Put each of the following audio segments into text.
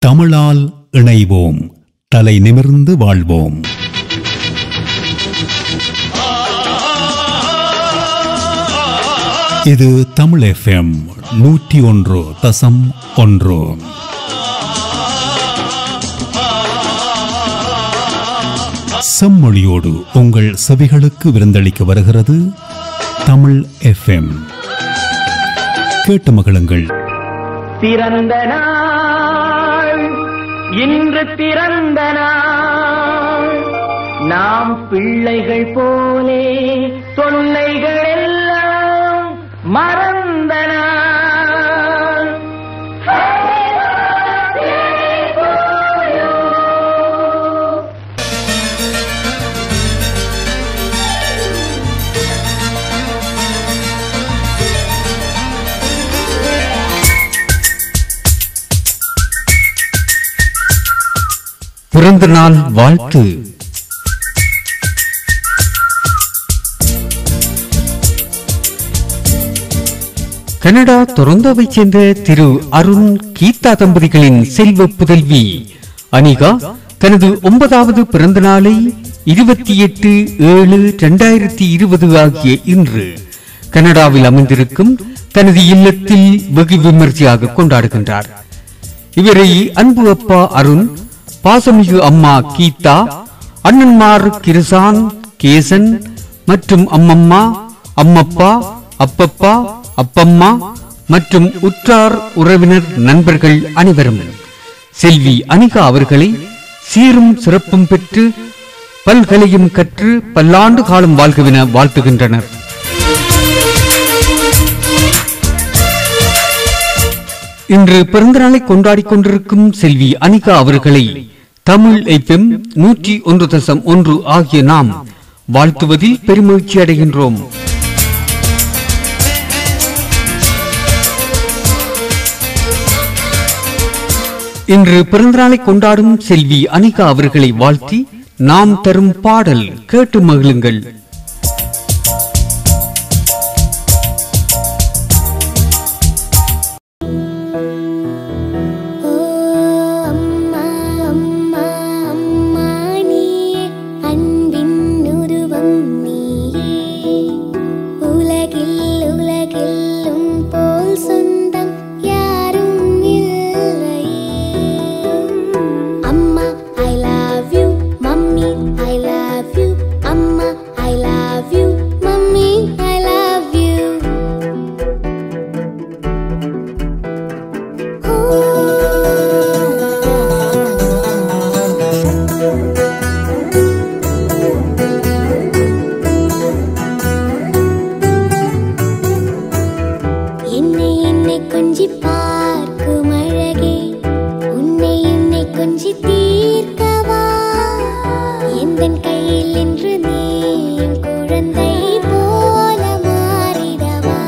தமிழால் இணைவோம் தலை நிமிர்ந்து வாழ்வோம் இது தமிழ் எஃப்எம் நூற்றி ஒன்று தசம் ஒன்று செம்மொழியோடு உங்கள் செவிகளுக்கு விருந்தளிக்க வருகிறது தமிழ் எஃப்எம் கேட்டு மகிழுங்கள் பிறந்த நாள் இன்று பிறந்த நாள் நாம் பிள்ளைகள் போலே தொல்லைகள் எல்லாம் மறந்த நாள் பிறந்த நாள் வாழ்த்து கனடா டொரண்டோவைச் சேர்ந்த திரு அருண் கீதா தம்பதிகளின் செல்வ புதல்வி அனிகா தனது ஒன்பதாவது பிறந்த நாளை இருபத்தி எட்டு ஏழு இரண்டாயிரத்தி இருபது ஆகிய இன்று கனடாவில் அமைந்திருக்கும் தனது இல்லத்தில் வெகு விமர்சையாக கொண்டாடுகின்றார் இவரை அன்பு அப்பா அருண் பாசமிகு அம்மா கீதா அண்ணன்மார் கிருசான் கேசன் மற்றும் அம்மம்மா அம்மப்பா அப்பப்பா அப்பம்மா மற்றும் உற்றார் உறவினர் நண்பர்கள் அனைவரும் செல்வி அனிகா அவர்களை சீரும் சிறப்பும் பெற்று பல்கலையும் கற்று பல்லாண்டு காலம் வாழ்கவென வாழ்த்துகின்றனர் இன்று பிறந்தநாளை கொண்டாடிக் கொண்டிருக்கும் செல்வி அனிகா அவர்களை தமிழ் எஃப்எம் நூற்றி ஒன்று தசம் ஒன்று ஆகிய நாம் வாழ்த்துவதில் பெருமகிழ்ச்சி அடைகின்றோம் இன்று பிறந்தநாளை கொண்டாடும் செல்வி அனிகா அவர்களை வாழ்த்தி நாம் தரும் பாடல் கேட்டு மகிழுங்கள் ஓ அம்மா அம்மா அம்மா நீயே அன்பின் உருவம் நீயே உலகில் உலகில்லும் போல் சொந்தம் யாரும் இல்லையே அம்மா I love you mummy I love you அம்மா I love you mummy I love you என்னை என்னை கொஞ்சி பார்க்கும் அழகே உன்னை என்னை கொஞ்சி தீர்க்கவா எந்தன் கையில் என்று நீ என் குழந்தை போல மாறிடவா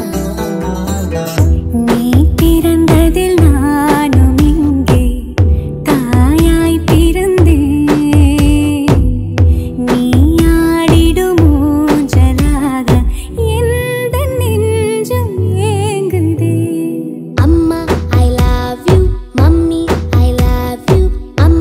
நீ பிறந்ததில் நானும் இங்கே தாயாய் பிறந்தேன் நீ ஆடிடும் ஊஞ்சலாக எந்த நெஞ்சும் ஏங்குதே அம்மா I love you mummy I love you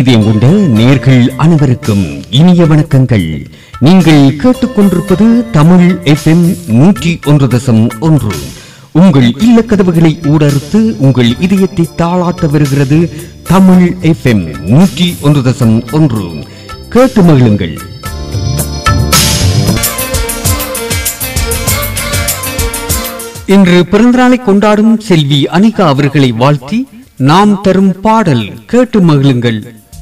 இதயம் கொண்ட நேர்கள் அனைவருக்கும் இனிய வணக்கங்கள் நீங்கள் கேட்டுக்கொண்டிருப்பது தமிழ் எஃப்எம் நூற்றி ஒன்று தசம் ஒன்று உங்கள் இல்ல கதவுகளை ஊடறுத்து உங்கள் இதயத்தை தாளாட்ட வருகிறது தமிழ் எஃப்எம் நூற்றி ஒன்று தசம் ஒன்று கேட்டு மகிழுங்கள் இன்று பிறந்தநாளை கொண்டாடும் செல்வி அனிகா அவர்களை வாழ்த்தி நாம் தரும் பாடல் கேட்டு மகிழுங்கள்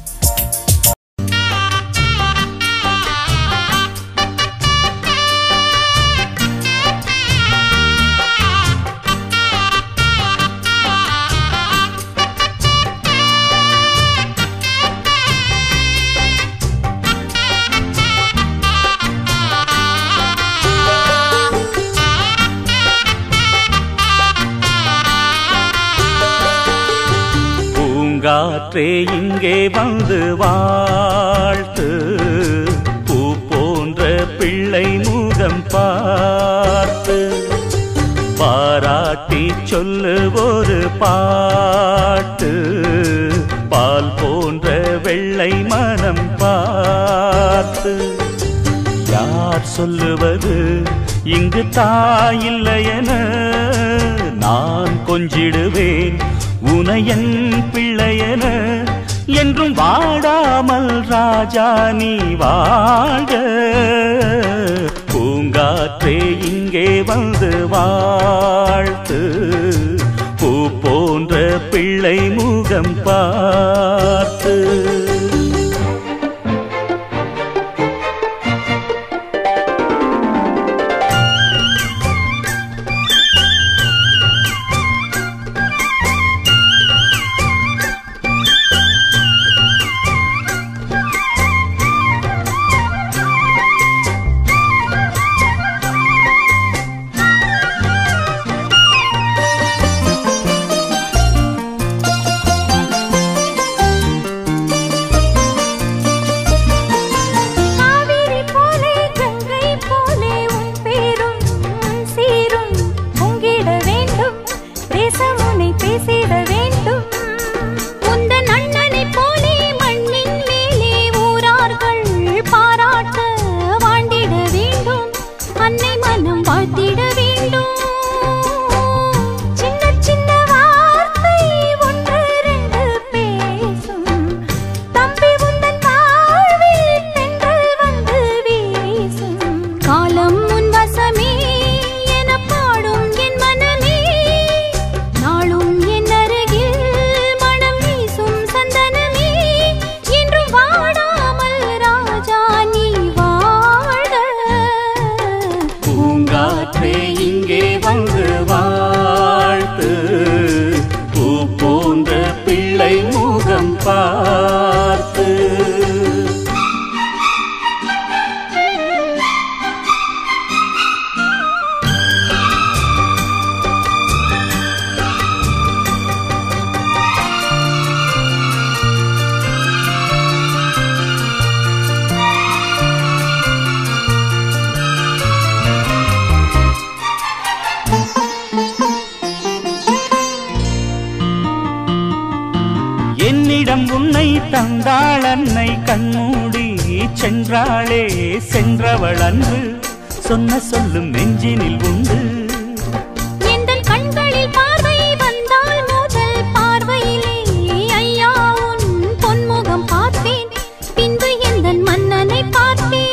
பூங்காற்றே இங்கே வந்து வாழ்த்து பூ போன்ற பிள்ளை முகம் பார்த்து பாராட்டி சொல்லு ஒரு பாட்டு பால் போன்ற வெள்ளை மனம் பார்த்து யார் சொல்லுவது இங்கு தாயில்லையென நான் கொஞ்சிடுவேன் உனையன் பிள்ளையென என்றும் வாடாமல் ராஜா நீ வாழ்க பூங்காற்றே இங்கே வந்து வாழ்த்து பூ போன்ற பிள்ளை முகம் பார்த்து காவிரி போலே கங்கை போலே உன் பேரும் சீரும் பொங்கிட வேண்டும் தேசம் உன்னை பேசிட வேண்டும் உந்தன் அண்ணனைப் போலே மண்ணின் மேலே ஊரார்கள் பாராட்ட வாண்டிட வேண்டும் அன்னை மனம் வாழ்த்திட வேண்டும் சின்ன சின்ன வார்த்தை ஒன்று ரெண்டு பேசும் தம்பி உந்தன் வாழ்வில் தென்றல் வந்து வீசும் காலம் உன் வசமே என பாடும் என் மனமே நாளும் என் அருகில் மனம் வீசும் சந்தனமே என்றும் வாடாமல் ராஜா நீ வாழ்க பூங்காற்றே இங்கே வந்து வாழ்த்து பூ போன்ற பிள்ளை முகம் பார்த்து என்னிடம் உன்னை தந்தாள் அன்னை கண்மூடி சென்றாளே சென்றவள் அன்று சொன்ன சொல்லும் நெஞ்சினில் உண்டு எந்தன் கண்களில் பார்வை வந்தால் முதல் பார்வையிலே ஐயா உன் பொன்முகம் பார்த்தேன் பின்பு எந்தன் மன்னனை பார்த்தேன்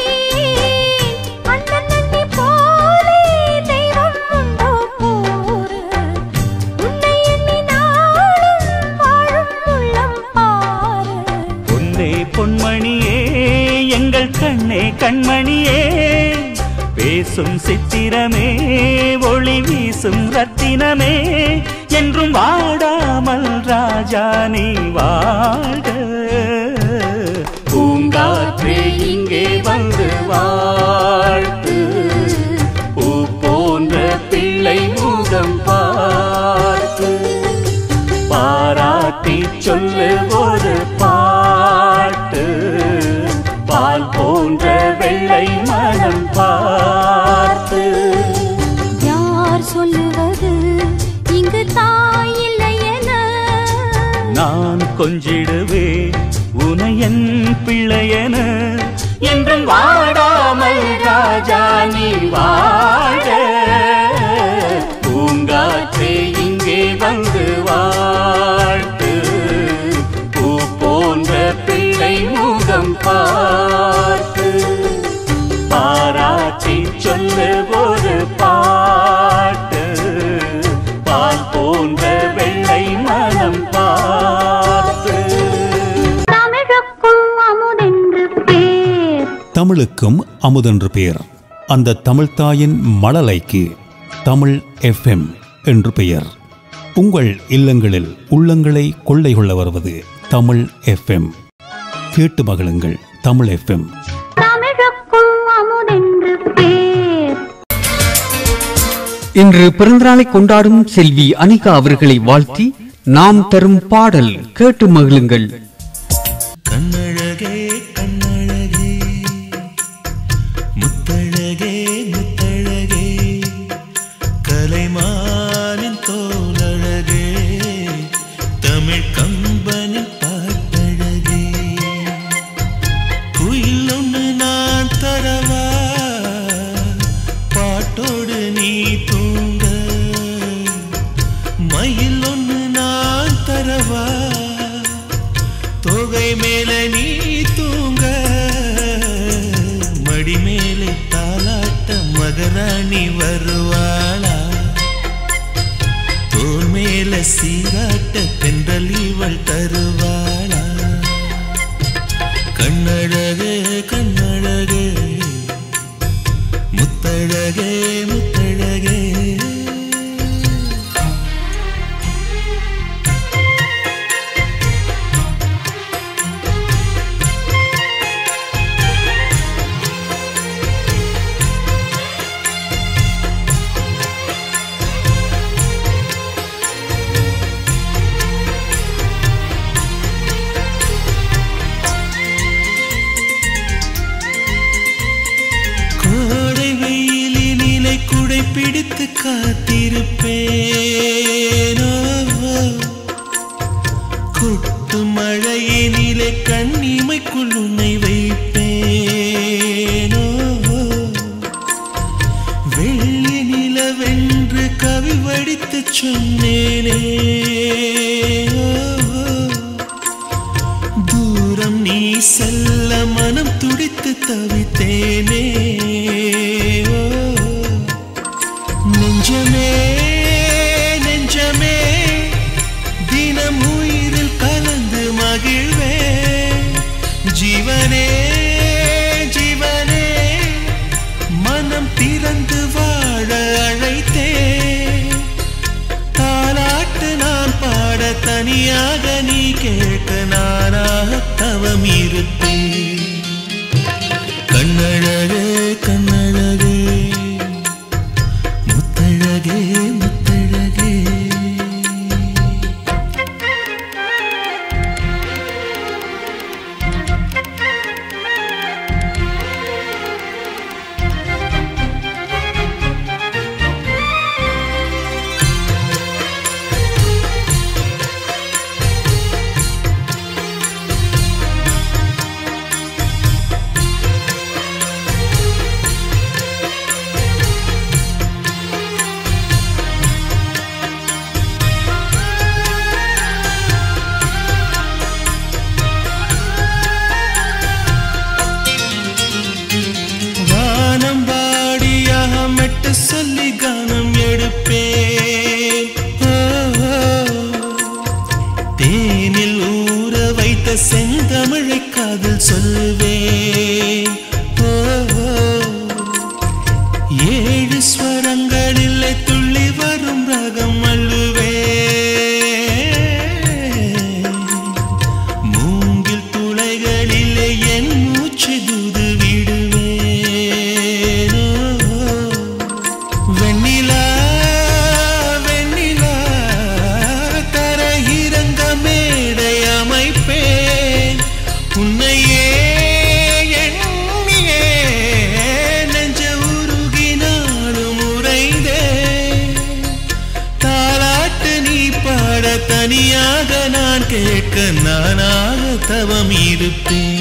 அண்ணன் நந்தி போலே தெய்வம் உண்டோ கூறு உன்னை எண்ணி நாளும் வாழும் உள்ளம் பாரு பொன்னே பொன்மணியே எங்கள் கண்ணே கண்மணியே பேசும் சித்திரமே ஒளி வீசும் ரத்தினமே என்றும் வாடாமல் ராஜா நீ வாழ்க பூங்காற்றே இங்கே வந்து வாழ்த்து பூ போன்ற பிள்ளை முகம் பார்த்து பாராட்டி சொல்லு ஒரு பாட்டு பால் போன்ற வெள்ளை மனம் பார்த்து யார் சொல்லுவது இங்கு தாயில்லை என நான் கொஞ்சிடுவேன் பிள்ளையன என்றும் வாடாமல் ராஜா நீ வாழ பூங்காற்றே இங்கே வந்து வாழ்த்து பூ போன்ற பிள்ளை முகம் பார்த்து பாராட்டி சொல்லு ஒரு பாட்டு பால் போன்ற வெள்ளை மனம் பார்த்து தமிழுக்கும் அமுதென்று பேர் தமிழுக்கும் அமுதென்று பெயர் அந்த தமிழ்த்தாயின் மழலைக்கு தமிழ் எஃப்எம் என்று பெயர் உங்கள் இல்லங்களில் உள்ளங்களை கொள்ளை கொள்ள வருவது தமிழ் எஃப்எம் கேட்டு மகிழுங்கள் தமிழ் எஃப்எம் தமிழுக்கும் அமுதென்று பேர் இன்று பிறந்தநாளை கொண்டாடும் செல்வி அனிகா அவர்களை வாழ்த்தி நாம் தரும் பாடல் கேட்டு மகிழுங்கள் கண்ணழகே கண்ணழகே முத்தழகே முத்தழகே கலைமானின் தோலழகே தமிழ் கம்பனின் பாட்டழகே குயில் ஒன்று நான் தரவா பாட்டோடு நீ தூங்க மயில் ஒன்று நான் தரவா தொகை மேல நீ தூங்க மடி மேலே தாலாட்ட மகராணி வருவாளா தோல் மேல சீராட்ட தென்றல் இவள் தருவாளா கண்ணழகே கண்ணழகே முத்தழகே முத்தழகே கோடை வெயிலினிலை குடை பிடித்து காத்திருப்பேனோ கொட்டு மழையினிலே கண்ணிமைக்குள் உன்னை வைப்பேனோ வெள்ளி நிலவென்று கவி வடித்து சொன்னேனே தூரம் நீ செல்ல மனம் துடித்து தவித்தேனே ஓ, நெஞ்சமே நெஞ்சமே தினம் உயிரில் கலந்து மகிழ்வே ஜீவனே ஜீவனே மனம் திறந்து வாழ அழைத்தே தாலாட்டு நான் பாட தனியாக நீ கேட்க நானாக தவம் இருப்பேன் கண்ணழகே கண்ணழகே முத்தழகே முத்தழகே வானம் வாடியாக மெட்டு சொல்லி கானம் எடுப்பேன் ஓ, ஓ. தேனில் ஊற வைத்த செந்தமிழை காதில் சொல்லுவேன் ஓ, ஓ. ஏழு ஸ்வரங்களில் துள்ளி வரும் ரகம் அள்ளுவேன் மூங்கில் துளைகளிலே என் மூச்சு தூது விடுவேனோ வெண்ணிலா வெண்ணிலா தரையிறங்க மேடை அமைப்பேன் உன்னையே எண்ணியே நெஞ்ச உருகினாலும் உறைந்தேன் தாலாட்டு நீ பாட தனியாக நான் கேட்க நானாக தவம் இருப்பேன்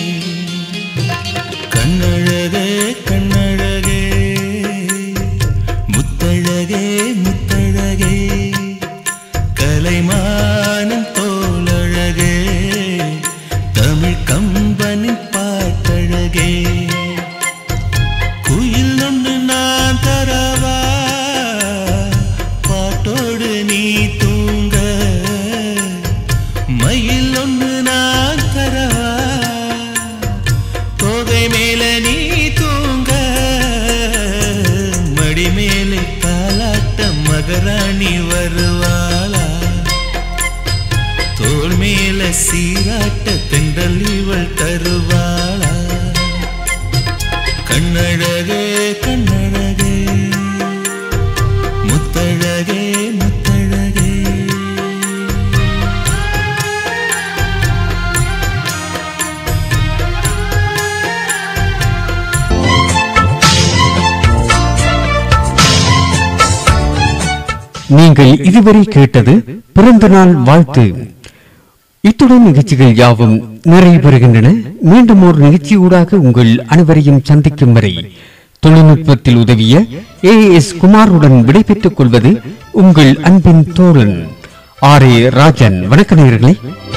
மகாராணி வருவாளா தோள் மேல சீராட்ட தென்றல் இவள் தருவாளா கண்ணழகே கண்ணழகே முத்தழகே முத்தழகே நீங்கள் இதுவரை கேட்டது பிறந்த நாள் வாழ்த்து இத்துடன் நிகழ்ச்சிகள் யாவும் நிறைவு பெறுகின்றன மீண்டும் ஒரு நிகழ்ச்சியூடாக உங்கள் அனைவரையும் சந்திக்கும் வரை தொழில்நுட்பத்தில் உதவிய ஏ எஸ் குமாருடன் விடைபெற்றுக் கொள்வது உங்கள் அன்பின் தோழன் ஆர் ஏ ராஜன் வணக்க நேயர்களே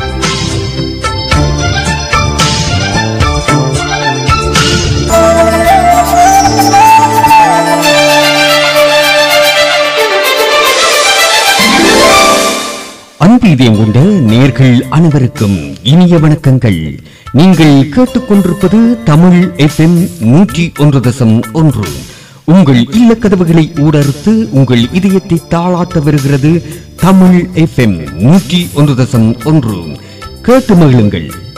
அன்பு இதயம் கொண்ட நேர்கள் அனைவருக்கும் இனிய வணக்கங்கள் நீங்கள் கேட்டுக்கொண்டிருப்பது தமிழ் எஃப்எம் நூற்றி ஒன்று தசம் ஒன்று உங்கள் இல்ல கதவுகளை ஊடறுத்து உங்கள் இதயத்தை தாளாட்ட வருகிறது தமிழ் எஃப்எம் நூற்றி ஒன்று தசம் ஒன்று கேட்டு மகிழுங்கள்